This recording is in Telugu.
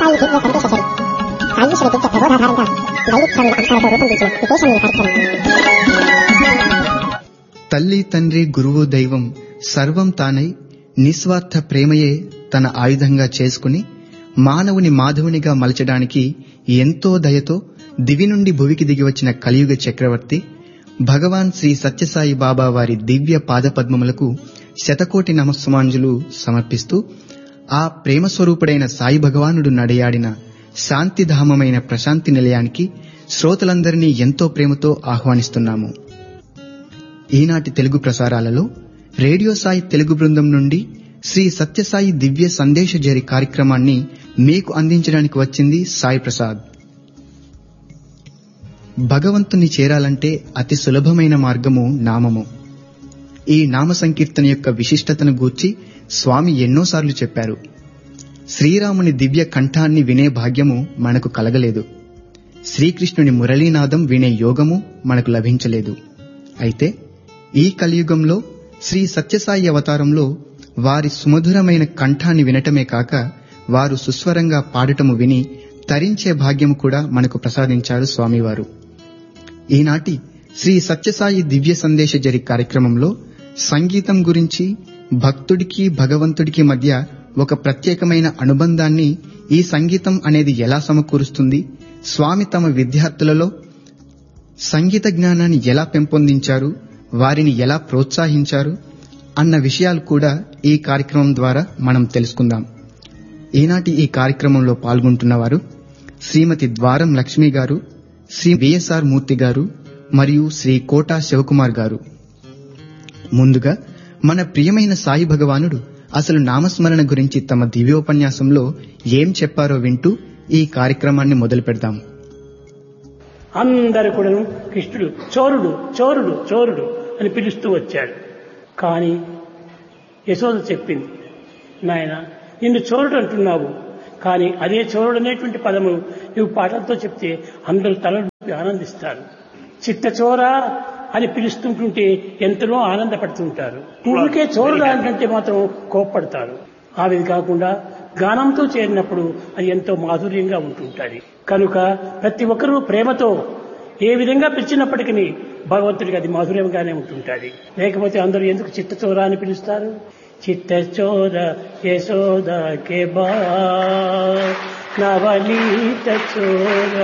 సత్యసాయి దివ్య సందేశ జరి సాయుషుల దివ్య ప్రబోధాధారంగా వైదిక స్వామి అంశాలతో రూపొందించిన విశేషమైన కార్యక్రమం తల్లి తండ్రి గురువు దైవం సర్వం తానై నిస్వార్థ ప్రేమయే తన ఆయుధంగా చేసుకుని మానవుని మాధవునిగా మలచడానికి ఎంతో దయతో దివి నుండి భువికి దిగి వచ్చిన కలియుగ చక్రవర్తి భగవాన్ శ్రీ సత్యసాయి బాబా వారి దివ్య పాదపద్మములకు శతకోటి నమస్సుమాంజులు సమర్పిస్తూ ఆ ప్రేమ స్వరూపుడైన సాయి భగవానుడు నడయాడిన శాంతిధామమైన ప్రశాంతి నిలయానికి శ్రోతలందరినీ ఎంతో ప్రేమతో ఆహ్వానిస్తున్నాము ఈనాటి తెలుగు ప్రసారాలలో రేడియో సాయి తెలుగు బృందం నుండి శ్రీ సత్యసాయి దివ్య సందేశ జరి కార్యక్రమాన్ని మీకు అందించడానికి వచ్చింది సాయి ప్రసాద్ భగవంతుని చేరాలంటే అతి సులభమైన మార్గము నామము ఈ నామ సంకీర్తన యొక్క విశిష్టతను గూర్చి స్వామి ఎన్నోసార్లు చెప్పారు శ్రీరాముని దివ్య కంఠాన్ని వినే భాగ్యము మనకు కలగలేదు శ్రీకృష్ణుని మురళీనాదం వినే యోగము మనకు లభించలేదు అయితే ఈ కలియుగంలో శ్రీ సత్యసాయి అవతారంలో వారి సుమధురమైన కంఠాన్ని వినటమే కాక వారు సుస్వరంగా పాడటము విని తరించే భాగ్యము కూడా మనకు ప్రసాదించారు స్వామివారు ఈనాటి శ్రీ సత్యసాయి దివ్య సందేశ జరి కార్యక్రమంలో సంగీతం గురించి భక్తుడికి భగవంతుడికి మధ్య ఒక ప్రత్యేకమైన అనుబంధాన్ని ఈ సంగీతం అనేది ఎలా సమకూరుస్తుంది స్వామి తమ విద్యార్థులలో సంగీత జ్ఞానాన్ని ఎలా పెంపొందించారు వారిని ఎలా ప్రోత్సహించారు అన్న విషయాలు కూడా ఈ కార్యక్రమం ద్వారా మనం తెలుసుకుందాం ఈనాటి ఈ కార్యక్రమంలో పాల్గొంటున్నవారు శ్రీమతి ద్వారం లక్ష్మి గారు శ్రీ విఎస్ఆర్ మూర్తి గారు మరియు శ్రీ కోటా శివకుమార్ గారు ముందుగా మన ప్రియమైన సాయి భగవానుడు అసలు నామస్మరణ గురించి తమ దివ్యోపన్యాసంలో ఏం చెప్పారో వింటూ ఈ కార్యక్రమాన్ని మొదలు పెడదాం అందరు కూడా కృష్ణుడు చోరుడు చోరుడు చోరుడు అని పిలుస్తూ వచ్చాడు కానీ యశోద చెప్పింది నాయన నిన్ను చోరుడు అంటున్నావు కానీ అదే చోరుడు అనేటువంటి పదము నువ్వు పాటలతో చెప్తే అందరూ తలలు ఆనందిస్తారు చిత్త చోర అని పిలుస్తుంటుంటే ఎంతనో ఆనందపడుతుంటారు ఊరికే చోరుడు అంటే మాత్రం కోప్పడతారు ఆ విధి కాకుండా గానంతో చేరినప్పుడు అది ఎంతో మాధుర్యంగా ఉంటుంటుంది కనుక ప్రతి ఒక్కరూ ప్రేమతో ఏ విధంగా పిలిచినప్పటికీ భగవంతుడికి అది మాధుర్యంగానే ఉంటుంటుంది లేకపోతే అందరూ ఎందుకు చిత్తచోర అని పిలుస్తారు చిత్తచోర యశోద కే బా నవనీత చోర